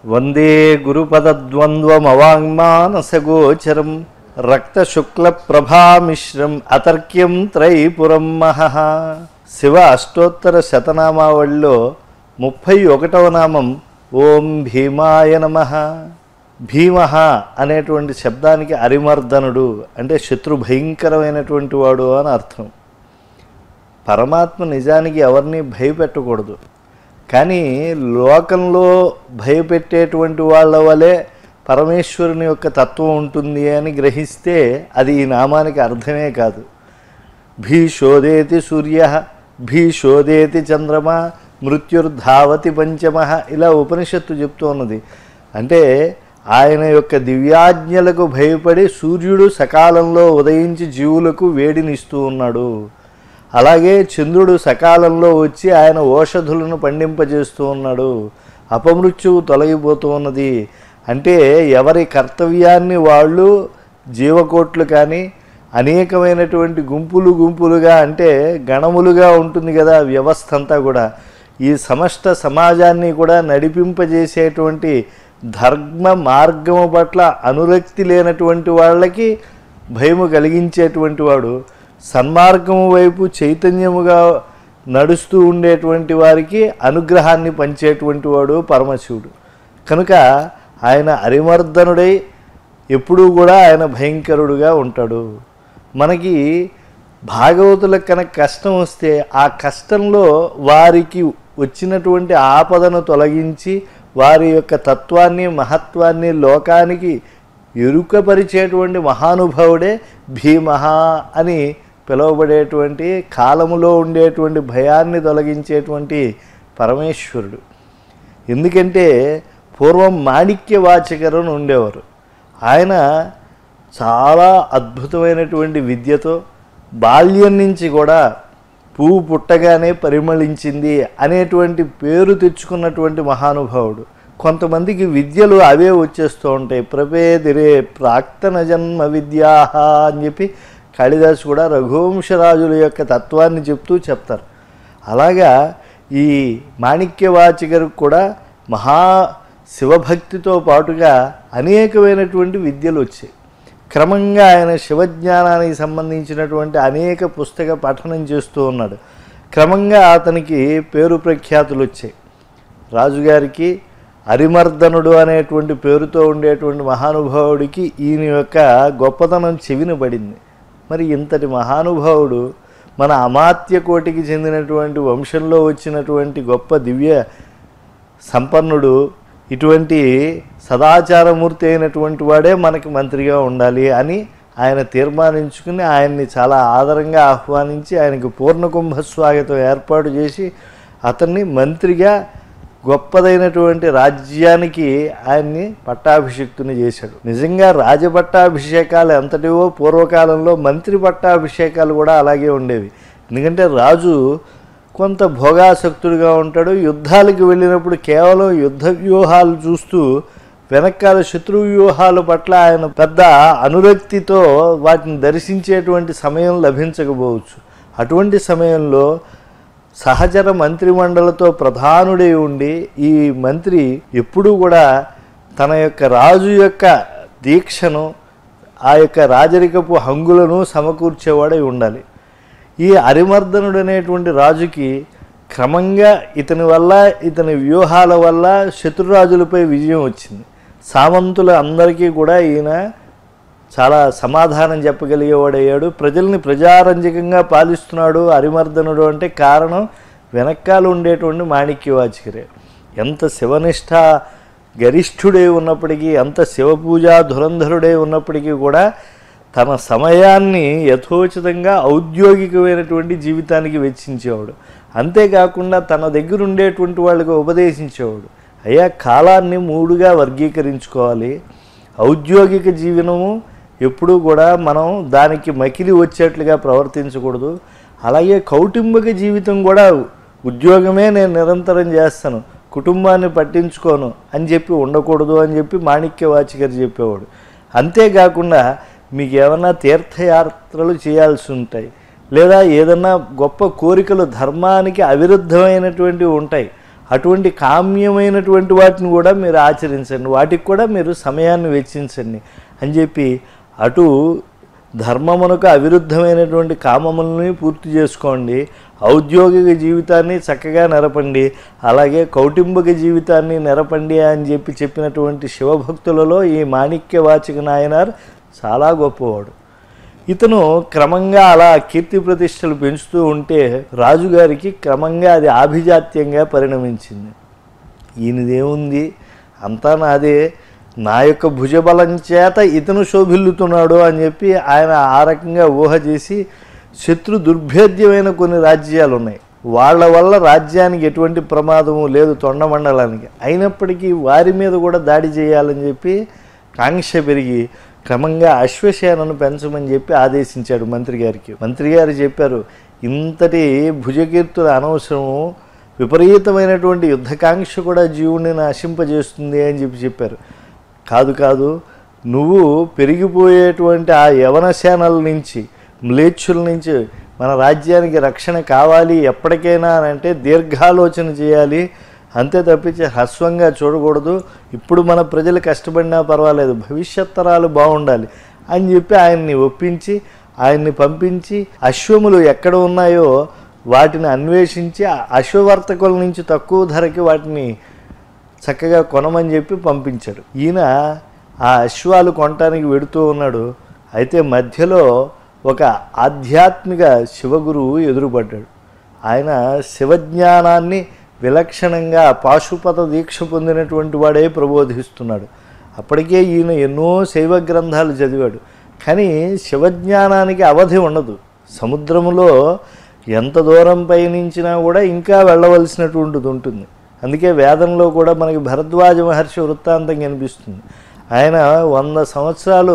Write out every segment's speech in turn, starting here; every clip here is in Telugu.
వందే గురుపదద్వంద్వమవాంగ్మానసగోచరం రక్తశుక్లప్రభామిశ్రం అతర్క్యం త్రైపురం మహః శివ అష్టోత్తర శతనామావళిలో ముప్పై ఒకటవ నామం ఓం భీమాయ నమః భీమ అనేటువంటి శబ్దానికి అరిమర్దనుడు అంటే శత్రు భయంకరమైనటువంటి వాడు అని అర్థం పరమాత్మ నిజానికి ఎవరిని భయపెట్టకూడదు కానీ లోకంలో భయపెట్టేటువంటి వాళ్ళ వలె పరమేశ్వరుని యొక్క తత్వం ఉంటుంది అని గ్రహిస్తే అది ఈ నామానికి అర్థమే కాదు భీషోదేతి సూర్య భీషోదేతి చంద్రమ మృత్యుర్ధావతి పంచమ ఇలా ఉపనిషత్తు చెప్తూ ఉన్నది అంటే ఆయన యొక్క దివ్యాజ్ఞలకు భయపడి సూర్యుడు సకాలంలో ఉదయించి జీవులకు వేడినిస్తూ ఉన్నాడు అలాగే చంద్రుడు సకాలంలో వచ్చి ఆయన ఓషధులను పండింపజేస్తూ ఉన్నాడు అపమృత్యువు తొలగిపోతూ ఉన్నది అంటే ఎవరి కర్తవ్యాన్ని వాళ్ళు జీవకోట్లు కానీ అనేకమైనటువంటి గుంపులు గుంపులుగా అంటే గణములుగా ఉంటుంది కదా వ్యవస్థ అంతా కూడా ఈ సమస్త సమాజాన్ని కూడా నడిపింపజేసేటువంటి ధర్మ మార్గము పట్ల అనురక్తి లేనటువంటి వాళ్ళకి భయము కలిగించేటువంటి వాడు సన్మార్గము వైపు చైతన్యముగా నడుస్తూ ఉండేటువంటి వారికి అనుగ్రహాన్ని పంచేటువంటి వాడు పరమశివుడు కనుక ఆయన అరిమర్దనుడై ఎప్పుడూ కూడా ఆయన భయంకరుడుగా ఉంటాడు మనకి భాగవతులకు కనుక కష్టం వస్తే ఆ కష్టంలో వారికి వచ్చినటువంటి ఆపదను తొలగించి వారి యొక్క తత్వాన్ని మహత్వాన్ని లోకానికి ఎరుకపరిచేటువంటి మహానుభావుడే భీమహ అని పిలువబడేటువంటి కాలములో ఉండేటువంటి భయాన్ని తొలగించేటువంటి పరమేశ్వరుడు ఎందుకంటే పూర్వం మాణిక్య వాచకరని ఉండేవారు ఆయన చాలా అద్భుతమైనటువంటి విద్యతో బాల్యం నుంచి కూడా పువ్వు పుట్టగానే పరిమళించింది అనేటువంటి పేరు తెచ్చుకున్నటువంటి మహానుభావుడు కొంతమందికి విద్యలు అవే వచ్చేస్తూ ఉంటాయి ప్రపేదిరే ప్రాక్తన జన్మ విద్యాహ అని చెప్పి కాళిదాసు కూడా రఘువంశరాజుల యొక్క తత్వాన్ని చెప్తూ చెప్తారు అలాగా ఈ మాణిక్యవాచికరికి కూడా మహా శివభక్తితో పాటుగా అనేకమైనటువంటి విద్యలు వచ్చాయి క్రమంగా ఆయన శివజ్ఞానానికి సంబంధించినటువంటి అనేక పుస్తక పఠనం చేస్తూ ఉన్నాడు క్రమంగా అతనికి పేరు ప్రఖ్యాతులు వచ్చాయి రాజుగారికి అరిమర్దనుడు అనేటువంటి పేరుతో ఉండేటువంటి మహానుభావుడికి ఈయన యొక్క గొప్పతనం చెవిన పడింది మరి ఇంతటి మహానుభావుడు మన అమాత్య కోటికి చెందినటువంటి వంశంలో వచ్చినటువంటి గొప్ప దివ్య సంపన్నుడు ఇటువంటి సదాచారమూర్తి అయినటువంటి వాడే మనకి మంత్రిగా ఉండాలి అని ఆయన తీర్మానించుకుని ఆయన్ని చాలా ఆదరంగా ఆహ్వానించి ఆయనకు పూర్ణకుంభ స్వాగతం ఏర్పాటు చేసి అతన్ని మంత్రిగా గొప్పదైనటువంటి రాజ్యానికి ఆయన్ని పట్టాభిషిక్తుని చేశాడు నిజంగా రాజపట్టాభిషేకాలు ఎంతటివో పూర్వకాలంలో మంత్రి పట్టాభిషేకాలు కూడా అలాగే ఉండేవి ఎందుకంటే రాజు కొంత భోగాసక్తుడిగా ఉంటాడు యుద్ధాలకు వెళ్ళినప్పుడు కేవలం యుద్ధ వ్యూహాలు చూస్తూ వెనకాల శత్రు వ్యూహాల పట్ల ఆయన పెద్ద అనురక్తితో వాటిని దర్శించేటువంటి సమయం లభించకపోవచ్చు అటువంటి సమయంలో సహచర మంత్రిమండలతో ప్రధానుడై ఉండి ఈ మంత్రి ఎప్పుడూ కూడా తన యొక్క రాజు యొక్క దీక్షను ఆ యొక్క రాజరికపు హంగులను సమకూర్చేవాడై ఉండాలి ఈ అరిమర్దనుడు అనేటువంటి రాజుకి క్రమంగా ఇతని వల్ల ఇతని వ్యూహాల వల్ల శత్రురాజులపై విజయం వచ్చింది సామంతుల అందరికీ కూడా ఈయన చాలా సమాధానం చెప్పగలిగేవాడయ్యాడు ప్రజల్ని ప్రజారంజకంగా పాలిస్తున్నాడు అరిమర్దనుడు అంటే కారణం వెనకాల ఉండేటువంటి మాణిక్యవాచికరే ఎంత శివనిష్ట గరిష్ఠుడే ఉన్నప్పటికీ ఎంత శివపూజా ధురంధరుడే ఉన్నప్పటికీ కూడా తన సమయాన్ని యథోచితంగా ఔద్యోగికమైనటువంటి జీవితానికి వెచ్చించేవాడు అంతేకాకుండా తన దగ్గర ఉండేటువంటి వాళ్ళకి ఉపదేశించేవాడు అయ్యా కాలాన్ని మూడుగా వర్గీకరించుకోవాలి ఔద్యోగిక జీవనము ఎప్పుడూ కూడా మనం దానికి మకిలి వచ్చేట్లుగా ప్రవర్తించకూడదు అలాగే కౌటుంబిక జీవితం కూడా ఉద్యోగమే నేను నిరంతరం చేస్తాను కుటుంబాన్ని పట్టించుకోను అని చెప్పి ఉండకూడదు అని చెప్పి మాణిక్య వాచికర్ చెప్పేవాడు అంతేకాకుండా మీకు ఏమన్నా తీర్థయాత్రలు చేయాల్సి ఉంటాయి లేదా ఏదన్నా గొప్ప కోరికలు ధర్మానికి అవిరుద్ధమైనటువంటివి ఉంటాయి అటువంటి కామ్యమైనటువంటి వాటిని కూడా మీరు ఆచరించండి వాటికి కూడా మీరు సమయాన్ని వెచ్చించండి అని చెప్పి అటు ధర్మమునకు అవిరుద్ధమైనటువంటి కామములని పూర్తి చేసుకోండి ఔద్యోగిక జీవితాన్ని చక్కగా నెరపండి అలాగే కౌటుంబిక జీవితాన్ని నెరపండి అని చెప్పి చెప్పినటువంటి శివభక్తులలో ఈ మాణిక్య వాచిక నాయనార్ చాలా గొప్పవాడు ఇతను క్రమంగా అలా కీర్తి ప్రతిష్టలు పెంచుతూ ఉంటే రాజుగారికి క్రమంగా అది ఆభిజాత్యంగా పరిణమించింది ఈయనదేముంది అంతా నాదే నా యొక్క భుజబలం చేత ఇతను శోభిల్లుతున్నాడు అని చెప్పి ఆయన ఆ రకంగా ఊహ చేసి శత్రు దుర్భేద్యమైన కొన్ని రాజ్యాలు ఉన్నాయి వాళ్ళ వల్ల రాజ్యానికి ఎటువంటి ప్రమాదము లేదు తొండమండలానికి అయినప్పటికీ వారి మీద కూడా దాడి చేయాలని చెప్పి కాంక్ష పెరిగి క్రమంగా అశ్వసేనను పెంచమని చెప్పి ఆదేశించాడు మంత్రి గారికి మంత్రి గారు చెప్పారు ఇంతటి భుజకీర్తుల అనవసరము విపరీతమైనటువంటి యుద్ధకాంక్ష కూడా జీవుడిని నశింపజేస్తుంది అని చెప్పి చెప్పారు కాదు కాదు నువ్వు పెరిగిపోయేటువంటి ఆ యవన సేనల నుంచి మ్లేచ్చుల నుంచి మన రాజ్యానికి రక్షణ కావాలి ఎప్పటికైనా అని అంటే దీర్ఘాలోచన చేయాలి అంతే తప్పించి హ్రస్వంగా చూడకూడదు ఇప్పుడు మన ప్రజలు కష్టపడినా పర్వాలేదు భవిష్యత్ తరాలు బాగుండాలి అని చెప్పి ఆయన్ని ఒప్పించి ఆయన్ని పంపించి అశ్వములు ఎక్కడ ఉన్నాయో వాటిని అన్వేషించి ఆ అశ్వవర్తకుల నుంచి తక్కువ ధరకి వాటిని చక్కగా కొనమని చెప్పి పంపించాడు ఈయన ఆ అశ్వాలు కొనటానికి వెడుతూ ఉన్నాడు అయితే మధ్యలో ఒక ఆధ్యాత్మిక శివగురువు ఎదురుపడ్డాడు ఆయన శివజ్ఞానాన్ని విలక్షణంగా పాశుపత దీక్ష పొందినటువంటి వాడే ప్రబోధిస్తున్నాడు అప్పటికే ఈయన ఎన్నో శైవ గ్రంథాలు చదివాడు కానీ శివజ్ఞానానికి అవధి ఉండదు సముద్రములో ఎంత దూరం పయనించినా కూడా ఇంకా వెళ్ళవలసినటువంటిది ఉంటుంది అందుకే వేదంలో కూడా మనకి భరద్వాజ మహర్షి వృత్తాంతం కనిపిస్తుంది ఆయన వంద సంవత్సరాలు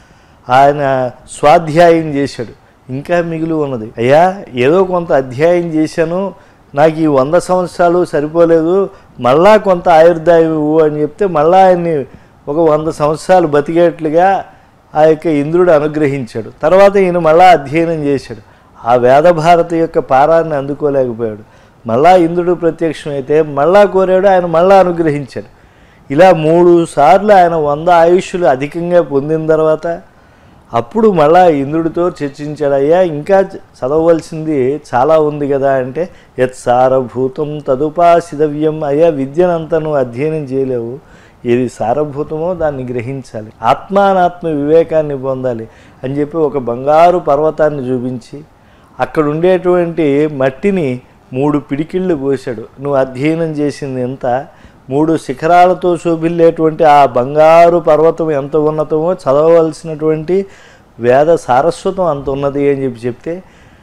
ఆయన స్వాధ్యాయం చేశాడు ఇంకా మిగిలి ఉన్నది అయ్యా ఏదో కొంత అధ్యాయం చేశాను నాకు ఈ వంద సంవత్సరాలు సరిపోలేదు మళ్ళా కొంత ఆయుర్దాయం ఇవ్వు అని చెప్తే మళ్ళా ఆయన్ని ఒక వంద సంవత్సరాలు బతికేట్లుగా ఆ యొక్క ఇంద్రుడు అనుగ్రహించాడు తర్వాత ఈయన మళ్ళా అధ్యయనం చేశాడు ఆ వేదభారతి యొక్క పారాన్ని అందుకోలేకపోయాడు మళ్ళా ఇంద్రుడు ప్రత్యక్షమైతే మళ్ళా కోరాడు ఆయన మళ్ళా అనుగ్రహించాడు ఇలా మూడు సార్లు ఆయన వంద ఆయుష్లు అధికంగా పొందిన తర్వాత అప్పుడు మళ్ళా ఇంద్రుడితో చర్చించాడు అయ్యా ఇంకా చదవవలసింది చాలా ఉంది కదా అంటే యత్ సారభూతం తదుపాసిదవ్యం అయ్యా విద్యనంతా నువ్వు అధ్యయనం చేయలేవు ఏది సారభూతమో దాన్ని గ్రహించాలి ఆత్మానాత్మ వివేకాన్ని పొందాలి అని చెప్పి ఒక బంగారు పర్వతాన్ని చూపించి అక్కడ ఉండేటువంటి మట్టిని మూడు పిడికిళ్ళు పోశాడు నువ్వు అధ్యయనం చేసింది ఎంత మూడు శిఖరాలతో శోభిల్లేటువంటి ఆ బంగారు పర్వతం ఎంత ఉన్నతమో చదవవలసినటువంటి వేద సారస్వతం అంత ఉన్నది అని చెప్పి చెప్తే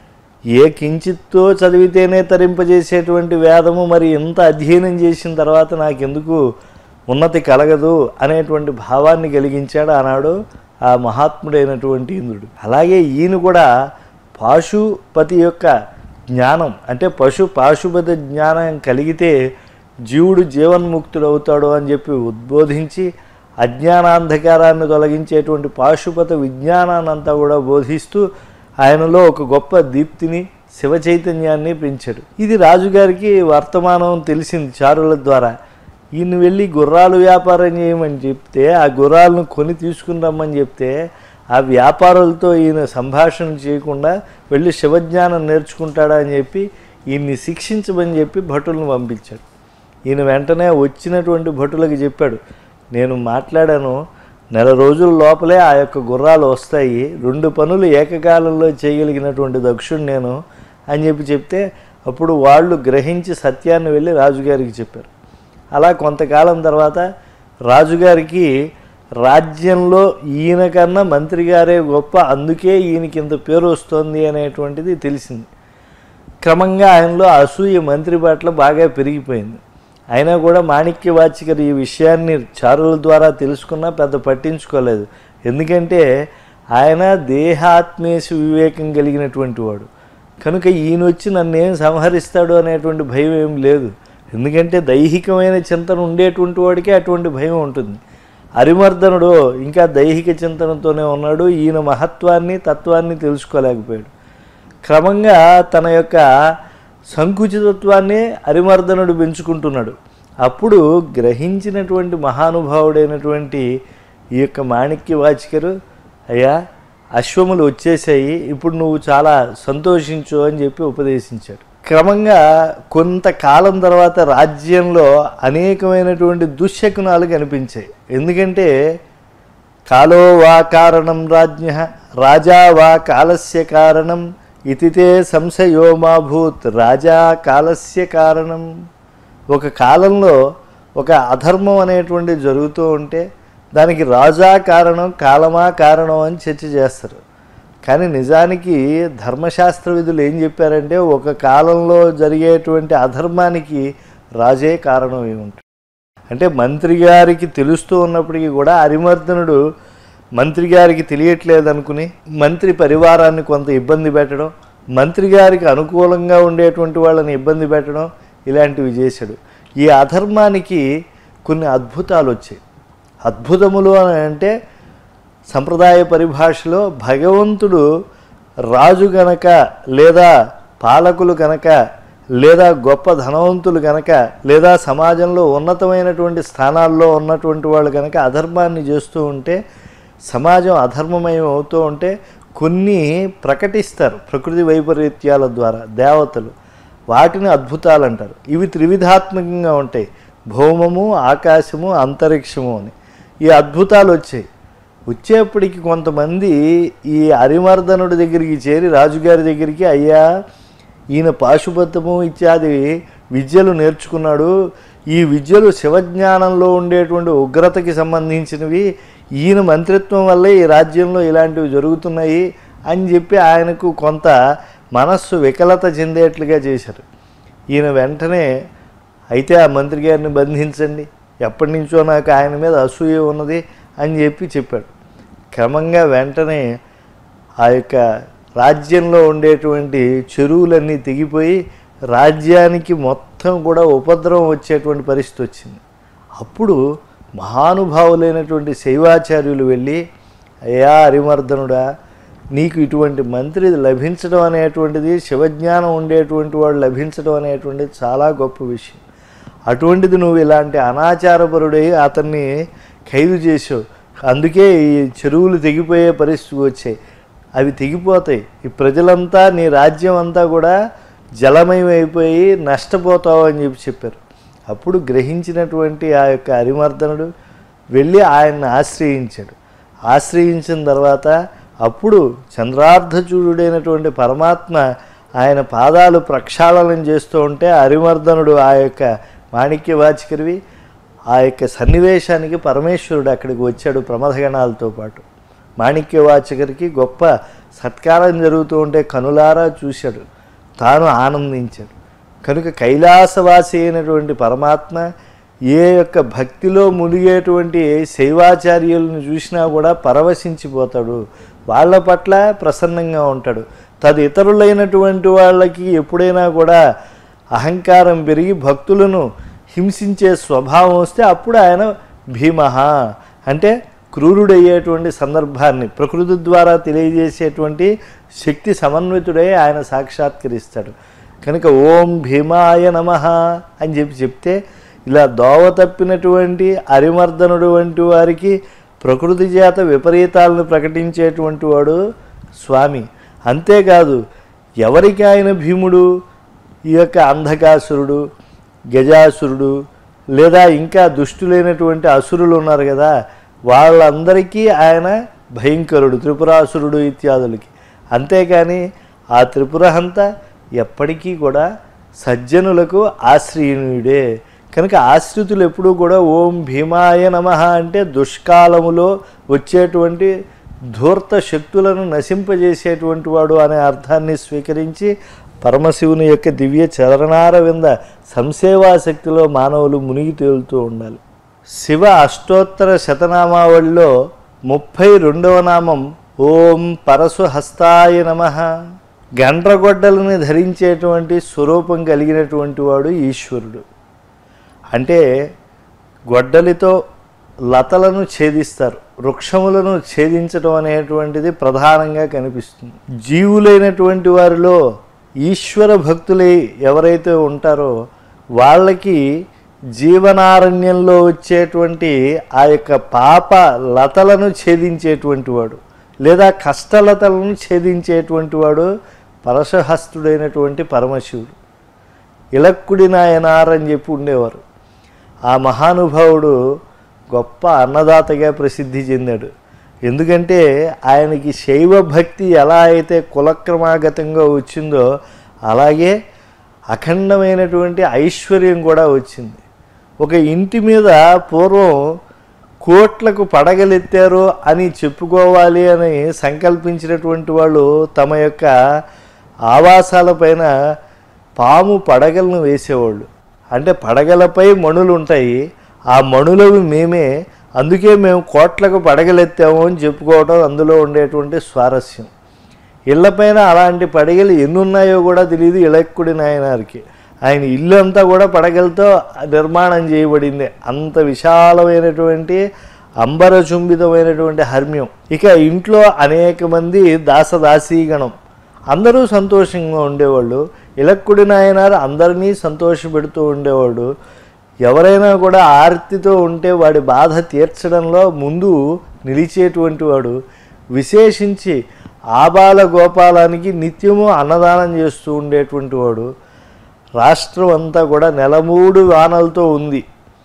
ఏ కించిత్తో చదివితేనే తరింపజేసేటువంటి వేదము మరి ఎంత అధ్యయనం చేసిన తర్వాత నాకెందుకు ఉన్నతి కలగదు అనేటువంటి భావాన్ని కలిగించాడు ఆనాడు ఆ మహాత్ముడైనటువంటి ఇంద్రుడు అలాగే ఈయన కూడా పాశుపతి యొక్క జ్ఞానం అంటే పశు పాశుపతి జ్ఞానం కలిగితే జీవుడు జీవన్ముక్తుడవుతాడు అని చెప్పి ఉద్బోధించి అజ్ఞానాంధకారాన్ని తొలగించేటువంటి పాశుపత విజ్ఞానాన్ని అంతా కూడా బోధిస్తూ ఆయనలో ఒక గొప్ప దీప్తిని శివ చైతన్యాన్ని పెంచాడు ఇది రాజుగారికి వర్తమానం తెలిసింది చారుల ద్వారా ఈయన వెళ్ళి గుర్రాలు వ్యాపారం చేయమని చెప్తే ఆ గుర్రాలను కొని తీసుకుని రమ్మని చెప్తే ఆ వ్యాపారులతో ఈయన సంభాషణ చేయకుండా వెళ్ళి శివజ్ఞానం నేర్చుకుంటాడా అని చెప్పి ఈయన్ని శిక్షించమని చెప్పి భటులను పంపించాడు ఈయన వెంటనే వచ్చినటువంటి భటులకు చెప్పాడు నేను మాట్లాడాను నెల రోజుల లోపలే ఆ యొక్క గుర్రాలు వస్తాయి రెండు పనులు ఏకకాలంలో చేయగలిగినటువంటి దక్షుడు నేను అని చెప్పి చెప్తే అప్పుడు వాళ్ళు గ్రహించి సత్యాన్ని వెళ్ళి రాజుగారికి చెప్పారు అలా కొంతకాలం తర్వాత రాజుగారికి రాజ్యంలో ఈయన కన్నా మంత్రి గారే గొప్ప అందుకే ఈయనకి ఇంత పేరు వస్తుంది అనేటువంటిది తెలిసింది క్రమంగా ఆయనలో అసూయ మంత్రి పట్ల బాగా పెరిగిపోయింది అయినా కూడా మాణిక్య వాచికర్ ఈ విషయాన్ని చారుల ద్వారా తెలుసుకున్నా పెద్ద పట్టించుకోలేదు ఎందుకంటే ఆయన దేహాత్మేశ వివేకం కలిగినటువంటి వాడు కనుక ఈయన వచ్చి నన్ను ఏం సంహరిస్తాడు అనేటువంటి భయం ఏం లేదు ఎందుకంటే దైహికమైన చింతన ఉండేటువంటి వాడికే అటువంటి భయం ఉంటుంది అరిమర్దనుడు ఇంకా దైహిక చింతనతోనే ఉన్నాడు ఈయన మహత్వాన్ని తత్వాన్ని తెలుసుకోలేకపోయాడు క్రమంగా తన యొక్క సంకుచితత్వాన్ని అరిమర్దనుడు పెంచుకుంటున్నాడు అప్పుడు గ్రహించినటువంటి మహానుభావుడైనటువంటి ఈ యొక్క మాణిక్య వాచికరు అయ్యా అశ్వములు వచ్చేసాయి ఇప్పుడు నువ్వు చాలా సంతోషించు అని చెప్పి ఉపదేశించాడు క్రమంగా కొంతకాలం తర్వాత రాజ్యంలో అనేకమైనటువంటి దుశ్శకునాలు కనిపించాయి ఎందుకంటే కాలో వా కారణం రాజ్ఞ రాజా వా కాలస్య కారణం ఇతితే సంశయో మా భూత్ రాజా కాలస్య కారణం ఒక కాలంలో ఒక అధర్మం అనేటువంటిది జరుగుతూ ఉంటే దానికి రాజా కారణం కాలమా కారణం అని చర్చ చేస్తారు కానీ నిజానికి ధర్మశాస్త్ర విధులు ఏం చెప్పారంటే ఒక కాలంలో జరిగేటువంటి అధర్మానికి రాజే కారణం ఏముంటుంది అంటే మంత్రి గారికి తెలుస్తూ ఉన్నప్పటికీ కూడా అరిమర్దనుడు మంత్రి గారికి తెలియట్లేదు అనుకుని మంత్రి పరివారాన్ని కొంత ఇబ్బంది పెట్టడం మంత్రి గారికి అనుకూలంగా ఉండేటువంటి వాళ్ళని ఇబ్బంది పెట్టడం ఇలాంటివి చేశాడు ఈ అధర్మానికి కొన్ని అద్భుతాలు వచ్చాయి అద్భుతములు అని అంటే సంప్రదాయ పరిభాషలో భగవంతుడు రాజు గనక లేదా పాలకులు గనక లేదా గొప్ప ధనవంతులు గనక లేదా సమాజంలో ఉన్నతమైనటువంటి స్థానాల్లో ఉన్నటువంటి వాళ్ళు కనుక అధర్మాన్ని చేస్తూ ఉంటే సమాజం అధర్మమయం అవుతూ ఉంటే కొన్ని ప్రకటిస్తారు ప్రకృతి వైపరీత్యాల ద్వారా దేవతలు వాటిని అద్భుతాలు అంటారు ఇవి త్రివిధాత్మకంగా ఉంటాయి భౌమము ఆకాశము అంతరిక్షము అని ఈ అద్భుతాలు వచ్చాయి వచ్చేప్పటికి కొంతమంది ఈ అరిమర్దనుడి దగ్గరికి చేరి రాజుగారి దగ్గరికి అయ్యా ఈయన పాశుపతము ఇత్యాది విద్యలు నేర్చుకున్నాడు ఈ విద్యలు శివజ్ఞానంలో ఉండేటువంటి ఉగ్రతకి సంబంధించినవి ఈయన మంత్రిత్వం వల్లే ఈ రాజ్యంలో ఇలాంటివి జరుగుతున్నాయి అని చెప్పి ఆయనకు కొంత మనస్సు వికలత చెందేట్లుగా చేశారు ఈయన వెంటనే అయితే ఆ మంత్రి గారిని బంధించండి ఎప్పటి నుంచో నాకు ఆయన మీద అసూయ ఉన్నది అని చెప్పి చెప్పాడు క్రమంగా వెంటనే ఆ యొక్క రాజ్యంలో ఉండేటువంటి చెరువులన్నీ తెగిపోయి రాజ్యానికి మొత్తం కూడా ఉపద్రవం వచ్చేటువంటి పరిస్థితి వచ్చింది అప్పుడు మహానుభావులైనటువంటి శైవాచార్యులు వెళ్ళి అయ్యా హరిమర్దనుడా నీకు ఇటువంటి మంత్రి లభించడం అనేటువంటిది శివజ్ఞానం ఉండేటువంటి వాడు లభించడం అనేటువంటిది చాలా గొప్ప విషయం అటువంటిది నువ్వు ఇలాంటి అనాచారపరుడై అతన్ని ఖైదు చేసావు అందుకే ఈ చెరువులు తెగిపోయే పరిస్థితి వచ్చాయి అవి తెగిపోతాయి ఈ ప్రజలంతా నీ రాజ్యం అంతా కూడా జలమయం అయిపోయి నష్టపోతావు అని చెప్పి చెప్పారు అప్పుడు గ్రహించినటువంటి ఆ యొక్క అరిమర్దనుడు వెళ్ళి ఆయన్ని ఆశ్రయించాడు ఆశ్రయించిన తర్వాత అప్పుడు చంద్రార్ధచూడుడైనటువంటి పరమాత్మ ఆయన పాదాలు ప్రక్షాళనం చేస్తూ ఉంటే అరిమర్దనుడు ఆ యొక్క మాణిక్య వాచికరివి ఆ యొక్క సన్నివేశానికి పరమేశ్వరుడు అక్కడికి వచ్చాడు ప్రమథగణాలతో పాటు మాణిక్య వాచకరికి గొప్ప సత్కారం జరుగుతూ ఉంటే కనులారా చూశాడు తాను ఆనందించాడు కనుక కైలాసవాసి అయినటువంటి పరమాత్మ ఏ యొక్క భక్తిలో మునిగేటువంటి శైవాచార్యులను చూసినా కూడా పరవశించిపోతాడు వాళ్ళ పట్ల ప్రసన్నంగా ఉంటాడు తది ఇతరులైనటువంటి వాళ్ళకి ఎప్పుడైనా కూడా అహంకారం పెరిగి భక్తులను హింసించే స్వభావం వస్తే అప్పుడు ఆయన భీమహ అంటే క్రూరుడయ్యేటువంటి సందర్భాన్ని ప్రకృతి ద్వారా తెలియజేసేటువంటి శక్తి సమన్వితుడై ఆయన సాక్షాత్కరిస్తాడు కనుక ఓం భీమాయ నమ అని చెప్పి చెప్తే ఇలా దోవ తప్పినటువంటి అరిమర్దనుడు వంటి వారికి ప్రకృతి చేత విపరీతాలను ప్రకటించేటువంటి వాడు స్వామి అంతేకాదు ఎవరికి ఆయన భీముడు ఈ యొక్క అంధకాసురుడు గజాసురుడు లేదా ఇంకా దుష్టులైనటువంటి అసురులు ఉన్నారు కదా వాళ్ళందరికీ ఆయన భయంకరుడు త్రిపురాసురుడు ఇత్యాదులకి అంతేకాని ఆ త్రిపురహంత ఎప్పటికీ కూడా సజ్జనులకు ఆశ్రయణీయుడే కనుక ఆశ్రితులు ఎప్పుడూ కూడా ఓం భీమాయ నమ అంటే దుష్కాలములో వచ్చేటువంటి ధూర్త శక్తులను నశింపజేసేటువంటి వాడు అనే అర్థాన్ని స్వీకరించి పరమశివుని యొక్క దివ్య చరణార వింద సంసేవాశక్తిలో మానవులు మునిగి తేలుతూ ఉండాలి శివ అష్టోత్తర శతనామావళిలో ముప్పై రెండవ నామం ఓం పరశు హస్తాయ నమ గండ్రగొడ్డలని ధరించేటువంటి స్వరూపం కలిగినటువంటి వాడు ఈశ్వరుడు అంటే గొడ్డలితో లతలను ఛేదిస్తారు వృక్షములను ఛేదించడం అనేటువంటిది ప్రధానంగా కనిపిస్తుంది జీవులైనటువంటి వారిలో ఈశ్వర భక్తులై ఎవరైతే ఉంటారో వాళ్ళకి జీవనారణ్యంలో వచ్చేటువంటి ఆ యొక్క పాప లతలను ఛేదించేటువంటి వాడు లేదా కష్టలతలను ఛేదించేటువంటి వాడు పరశహస్తుడైనటువంటి పరమశివుడు ఇలక్కుడి నాయనార్ అని చెప్పి ఉండేవారు ఆ మహానుభావుడు గొప్ప అన్నదాతగా ప్రసిద్ధి చెందాడు ఎందుకంటే ఆయనకి శైవ భక్తి ఎలా అయితే కులక్రమాగతంగా వచ్చిందో అలాగే అఖండమైనటువంటి ఐశ్వర్యం కూడా వచ్చింది ఒక ఇంటి మీద పూర్వం కోట్లకు పడగలెత్తారు అని చెప్పుకోవాలి అని సంకల్పించినటువంటి వాళ్ళు తమ యొక్క ఆవాసాలపైన పాము పడగలను వేసేవాళ్ళు అంటే పడగలపై మణులు ఉంటాయి ఆ మణులవి మేమే అందుకే మేము కోట్లకు పడగలెత్తాము అని చెప్పుకోవడం అందులో ఉండేటువంటి స్వారస్యం ఇళ్లపైన అలాంటి పడగలు ఎన్ని ఉన్నాయో కూడా తెలియదు ఇళక్కుడి నాయనారికి ఆయన ఇల్లు అంతా కూడా పడగలతో నిర్మాణం చేయబడింది అంత విశాలమైనటువంటి అంబరచుంబితమైనటువంటి హర్మ్యం ఇక ఇంట్లో అనేక మంది దాసదాసీగణం అందరూ సంతోషంగా ఉండేవాళ్ళు ఇలక్కుడి నాయనారు అందరినీ సంతోషపెడుతూ ఉండేవాడు ఎవరైనా కూడా ఆర్తితో ఉంటే వాడి బాధ తీర్చడంలో ముందు నిలిచేటువంటి వాడు విశేషించి ఆబాల గోపాలానికి నిత్యము అన్నదానం చేస్తూ ఉండేటువంటి వాడు రాష్ట్రం అంతా కూడా నెలమూడు వానలతో ఉంది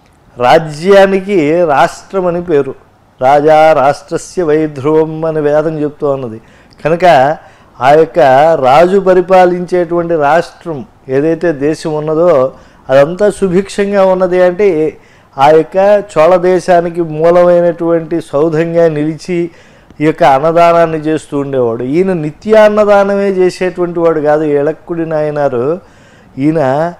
రాజ్యానికి రాష్ట్రం అని పేరు రాజా రాష్ట్రస్య వైధ్రువం అని వేదం చెప్తూ ఉన్నది కనుక ఆ యొక్క రాజు పరిపాలించేటువంటి రాష్ట్రం ఏదైతే దేశం ఉన్నదో అదంతా సుభిక్షంగా ఉన్నది అంటే ఆ యొక్క చోళ దేశానికి మూలమైనటువంటి సౌధంగా నిలిచి ఈ యొక్క అన్నదానాన్ని చేస్తూ ఉండేవాడు ఈయన నిత్యాన్నదానమే చేసేటువంటి వాడు కాదు ఎళక్కుడి నాయనారు ఈయన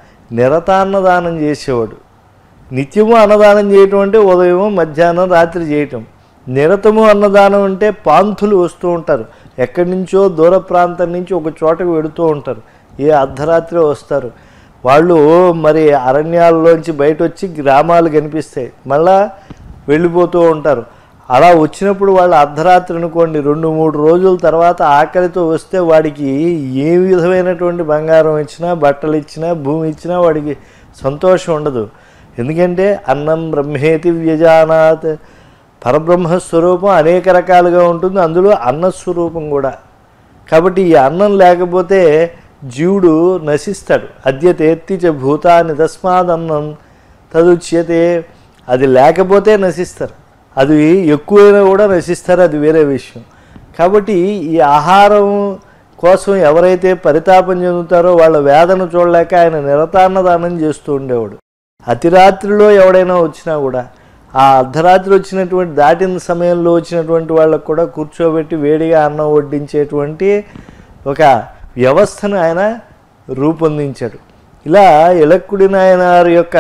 నిరతాన్నదానం చేసేవాడు నిత్యము అన్నదానం చేయటం అంటే ఉదయం మధ్యాహ్నం రాత్రి చేయటం నిరతము అన్నదానం అంటే పాంతులు వస్తూ ఉంటారు ఎక్కడి నుంచో దూర ప్రాంతం నుంచి ఒక చోటకు వెడుతూ ఉంటారు ఏ అర్ధరాత్రి వస్తారు వాళ్ళు మరి అరణ్యాల్లోంచి బయట వచ్చి గ్రామాలు కనిపిస్తాయి మళ్ళా వెళ్ళిపోతూ ఉంటారు అలా వచ్చినప్పుడు వాళ్ళు అర్ధరాత్రి అనుకోండి రెండు మూడు రోజుల తర్వాత ఆకలితో వస్తే వాడికి ఏ విధమైనటువంటి బంగారం ఇచ్చినా బట్టలు ఇచ్చినా భూమి ఇచ్చినా వాడికి సంతోషం ఉండదు ఎందుకంటే అన్నం బ్రహ్మేతి వ్యజానాత్ పరబ్రహ్మ స్వరూపం అనేక రకాలుగా ఉంటుంది అందులో అన్న స్వరూపం కూడా కాబట్టి ఈ అన్నం లేకపోతే జీవుడు నశిస్తాడు అద్యతేత్తి చ భూతాన్ని తస్మాదన్నం తదుచ్యతే అది లేకపోతే నశిస్తారు అది ఎక్కువైనా కూడా నశిస్తారు అది వేరే విషయం కాబట్టి ఈ ఆహారం కోసం ఎవరైతే పరితాపం చెందుతారో వాళ్ళ వేదన చూడలేక ఆయన నిరతాన్నదానం చేస్తూ ఉండేవాడు అతిరాత్రిలో ఎవడైనా వచ్చినా కూడా ఆ అర్ధరాత్రి వచ్చినటువంటి దాటిన సమయంలో వచ్చినటువంటి వాళ్ళకు కూడా కూర్చోబెట్టి వేడిగా అన్నం వడ్డించేటువంటి ఒక వ్యవస్థను ఆయన రూపొందించాడు ఇలా ఇలక్కుడి నాయనారు యొక్క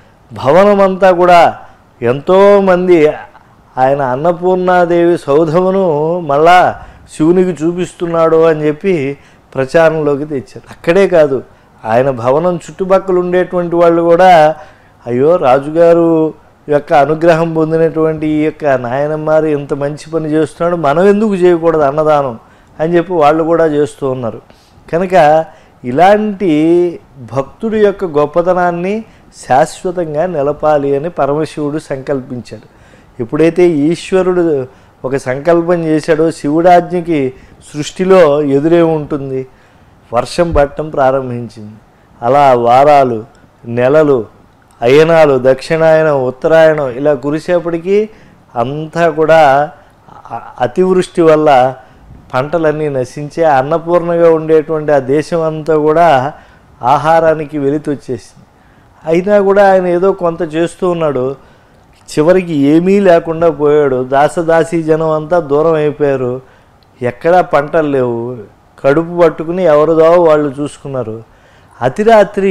భవనం అంతా కూడా ఎంతోమంది ఆయన అన్నపూర్ణాదేవి సౌధమును మళ్ళా శివునికి చూపిస్తున్నాడు అని చెప్పి ప్రచారంలోకి తెచ్చారు అక్కడే కాదు ఆయన భవనం చుట్టుపక్కల ఉండేటువంటి వాళ్ళు కూడా అయ్యో రాజుగారు యొక్క అనుగ్రహం పొందినటువంటి ఈ యొక్క నాయనమ్మారు ఇంత మంచి పని చేస్తున్నాడు మనం ఎందుకు చేయకూడదు అన్నదానం అని చెప్పి వాళ్ళు కూడా చేస్తూ ఉన్నారు కనుక ఇలాంటి భక్తుడి యొక్క గొప్పతనాన్ని శాశ్వతంగా నిలపాలి అని పరమశివుడు సంకల్పించాడు ఎప్పుడైతే ఈశ్వరుడు ఒక సంకల్పం చేశాడో శివుడాజ్ఞకి సృష్టిలో ఎదురే ఉంటుంది వర్షం పట్టడం ప్రారంభించింది అలా వారాలు నెలలు అయనాలు దక్షిణాయనం ఉత్తరాయణం ఇలా కురిసేపటికి అంతా కూడా అ- అతివృష్టి వల్ల పంటలన్నీ నశించి అన్నపూర్ణగా ఉండేటువంటి ఆ దేశం అంతా కూడా ఆహారానికి వెలితి వచ్చేసింది అయినా కూడా ఆయన ఏదో కొంత చేస్తూ ఉన్నాడు చివరికి ఏమీ లేకుండా పోయాడు దాసదాసీ జనం అంతా దూరం అయిపోయారు ఎక్కడా పంటలు లేవు కడుపు పట్టుకుని ఎవరిదో వాళ్ళు చూసుకున్నారు అతిరాత్రి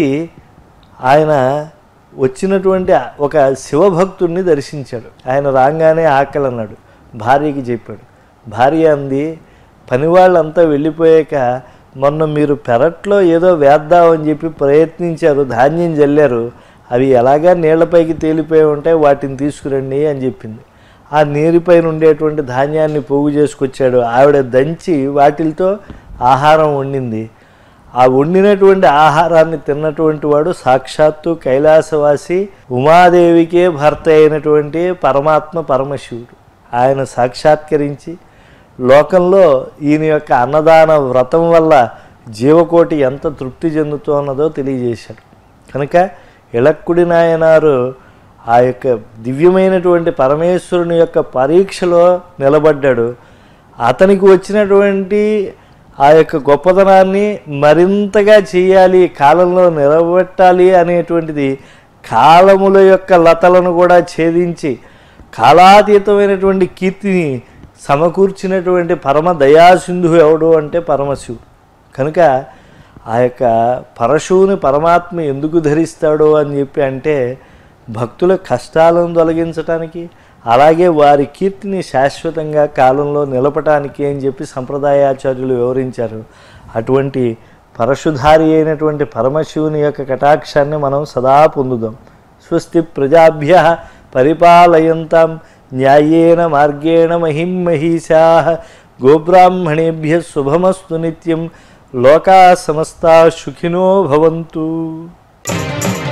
ఆయన వచ్చినటువంటి ఒక శివభక్తుడిని దర్శించాడు ఆయన రాగానే ఆకలి అన్నాడు భార్యకి చెప్పాడు భార్య అంది పని వాళ్ళంతా వెళ్ళిపోయాక మొన్న మీరు పెరట్లో ఏదో వేద్దామని చెప్పి ప్రయత్నించారు ధాన్యం జల్లారు అవి ఎలాగా నీళ్లపైకి తేలిపోయి ఉంటాయి వాటిని తీసుకురండి అని చెప్పింది ఆ నీరుపైన ఉండేటువంటి ధాన్యాన్ని పోగు చేసుకొచ్చాడు ఆవిడ దంచి వాటిలతో ఆహారం వండింది ఆ వండినటువంటి ఆహారాన్ని తిన్నటువంటి వాడు సాక్షాత్తు కైలాసవాసి ఉమాదేవికే భర్త అయినటువంటి పరమాత్మ పరమశివుడు ఆయన సాక్షాత్కరించి లోకంలో ఈయన యొక్క అన్నదాన వ్రతం వల్ల జీవకోటి ఎంత తృప్తి చెందుతున్నదో తెలియజేశాడు కనుక ఇళక్కుడి నాయనారు ఆ యొక్క దివ్యమైనటువంటి పరమేశ్వరుని యొక్క పరీక్షలో నిలబడ్డాడు అతనికి వచ్చినటువంటి ఆ యొక్క గొప్పతనాన్ని మరింతగా చేయాలి కాలంలో నిలబెట్టాలి అనేటువంటిది కాలముల యొక్క లతలను కూడా ఛేదించి కాలాతీతమైనటువంటి కీర్తిని సమకూర్చినటువంటి పరమ దయాసింధు ఎవడు అంటే పరమశివుడు కనుక ఆ యొక్క పరశువుని పరమాత్మ ఎందుకు ధరిస్తాడో అని చెప్పి అంటే భక్తుల కష్టాలను తొలగించటానికి అలాగే వారి కీర్తిని శాశ్వతంగా కాలంలో నిలపటానికి అని చెప్పి సంప్రదాయాచార్యులు వివరించారు అటువంటి పరశుధారి అయినటువంటి పరమశివుని యొక్క కటాక్షాన్ని మనం సదా పొందుదాం స్వస్తి ప్రజాభ్య పరిపాలయంతాం న్యాయేన మార్గేణ మహిం మహిషా గోబ్రాహ్మణేభ్య శుభమస్తు నిత్యం లోకా సమస్తా సుఖినో భవంతు